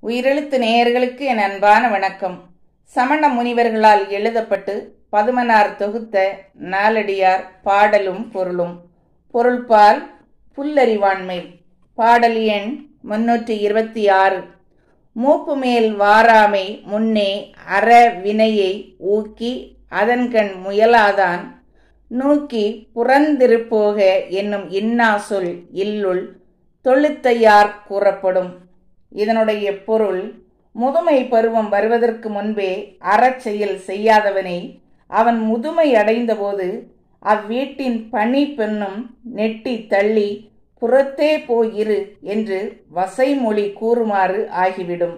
உயிரெழுத்து நேயர்களுக்கு என் அன்பான வணக்கம் சமண முனிவர்களால் எழுதப்பட்டு பதுமனார் தொகுத்த நாலடியார் பாடலும் பொருளும் பொருள்பால் புல்லறிவாண்மை பாடல் எண் முன்னூற்றி இருபத்தி ஆறு மூப்பு மேல் வாராமை முன்னே அற வினையை ஊக்கி அதன்கண் முயலாதான் நூக்கி புறந்திருப்போக என்னும் இன்னா சொல் இல்லுள் தொழுத்தையார் கூறப்படும் இதனுடைய பொருள் முதுமை பருவம் வருவதற்கு முன்பே அறச்செயல் செய்யாதவனை அவன் முதுமை அடைந்தபோது அவ்வீட்டின் பணி பெண்ணும் நெட்டி தள்ளி புறத்தே போயிரு என்று வசைமொழி கூறுமாறு ஆகிவிடும்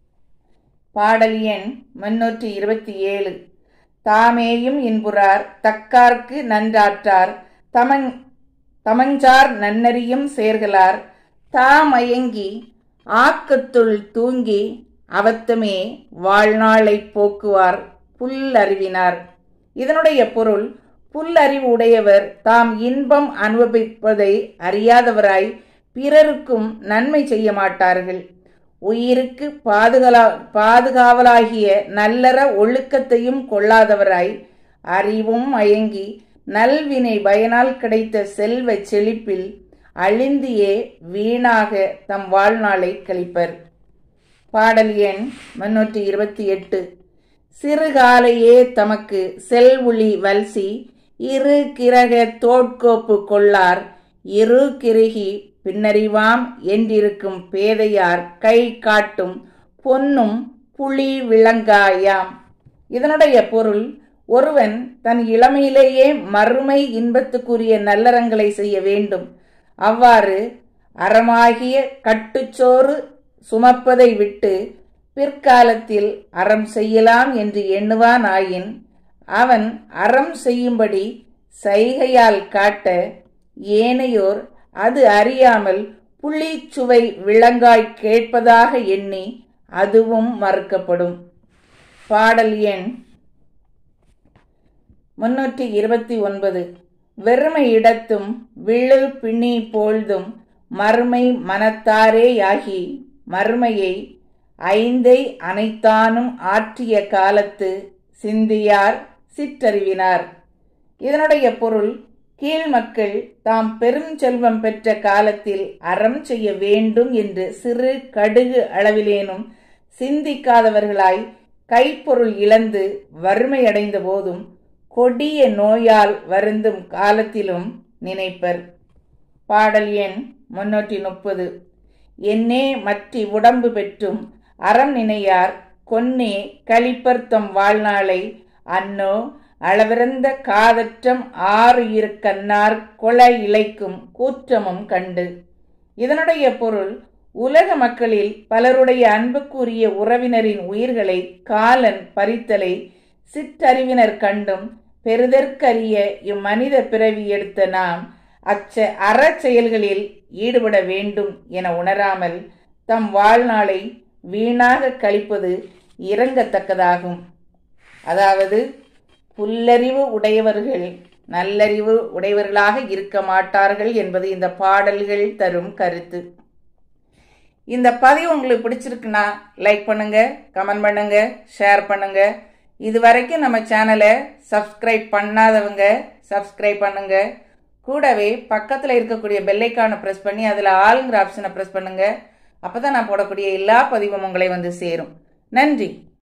பாடல் எண் முன்னூற்றி இருபத்தி ஏழு தாமேயும் இன்புறார் தக்கார்க்கு நன்றாற்றார் தமங் தமஞ்சார் நன்னறியும் சேர்கலார் தாமயங்கி ஆக்கத்துள் தூங்கி அவத்தமே வாழ்நாளை போக்குவார் புல்லறிவினார் இதனுடைய பொருள் புல்லறிவு உடையவர் தாம் இன்பம் அனுபவிப்பதை அறியாதவராய் பிறருக்கும் நன்மை செய்ய மாட்டார்கள் உயிருக்கு பாதுகலா பாதுகாவலாகிய நல்லற ஒழுக்கத்தையும் கொள்ளாதவராய் அறிவும் மயங்கி நல்வினை பயனால் கிடைத்த செல்வ செழிப்பில் அழிந்தியே வீணாக தம் வாழ்நாளை கழிப்பர் பாடல் எண் முன்னூற்றி இருபத்தி எட்டு சிறுகாலையே தமக்கு செல்வுளி வல்சி இரு கிரக தோட்கோப்பு கொள்ளார் இரு கிருகி பின்னறிவாம் என்றிருக்கும் பேதையார் கை காட்டும் பொன்னும் புலி விளங்காயாம் இதனுடைய பொருள் ஒருவன் தன் இளமையிலேயே மறுமை இன்பத்துக்குரிய நல்லறங்களை செய்ய வேண்டும் அவ்வாறு அறமாகிய கட்டுச்சோறு சுமப்பதை விட்டு பிற்காலத்தில் அறம் செய்யலாம் என்று எண்ணுவான் ஆயின் அவன் அறம் செய்யும்படி சைகையால் காட்ட ஏனையோர் அது அறியாமல் புள்ளிச்சுவை விளங்காய் கேட்பதாக எண்ணி அதுவும் மறுக்கப்படும் பாடல் எண் முன்னூற்றி இருபத்தி ஒன்பது வெறுமை இடத்தும் விழு பிணி போழ்தும் மறுமை மனத்தாரேயாகி மறுமையை ஐந்தை அனைத்தானும் ஆற்றிய காலத்து சிந்தியார் சிற்றறிவினார் இதனுடைய பொருள் கீழ் மக்கள் தாம் பெரும் செல்வம் பெற்ற காலத்தில் அறம் செய்ய வேண்டும் என்று சிறு கடுகு அளவிலேனும் சிந்திக்காதவர்களாய் கைப்பொருள் இழந்து வறுமையடைந்த போதும் கொடிய நோயால் வருந்தும் காலத்திலும் நினைப்பர் பாடல் எண் முன்னூற்றி முப்பது என்னே மற்றி உடம்பு பெற்றும் அறம் நினையார் கொன்னே கழிப்பர்த்தம் வாழ்நாளை அன்னோ அளவிறந்த காதற்றம் ஆறு இருக்கன்னார் கொலை இழைக்கும் கூற்றமும் கண்டு இதனுடைய பொருள் உலக மக்களில் பலருடைய அன்புக்குரிய உறவினரின் உயிர்களை காலன் பறித்தலை சிற்றறிவினர் கண்டும் பெருதற்கரிய இம்மனித பிறவி எடுத்த நாம் அச்ச அற செயல்களில் ஈடுபட வேண்டும் என உணராமல் தம் வாழ்நாளை வீணாக கழிப்பது இறங்கத்தக்கதாகும் அதாவது புல்லறிவு உடையவர்கள் நல்லறிவு உடையவர்களாக இருக்க மாட்டார்கள் என்பது இந்த பாடல்கள் தரும் கருத்து இந்த பதிவு உங்களுக்கு பிடிச்சிருக்குன்னா லைக் பண்ணுங்க கமெண்ட் பண்ணுங்க ஷேர் பண்ணுங்க இது வரைக்கும் நம்ம சேனலை சப்ஸ்கிரைப் பண்ணாதவங்க சப்ஸ்கிரைப் பண்ணுங்க கூடவே பக்கத்தில் இருக்கக்கூடிய பெல்லைக்கானை ப்ரெஸ் பண்ணி அதில் ஆளுங்கிற ஆப்ஷனை ப்ரெஸ் பண்ணுங்க அப்போ தான் நான் போடக்கூடிய எல்லா பதிவும் உங்களை வந்து சேரும் நன்றி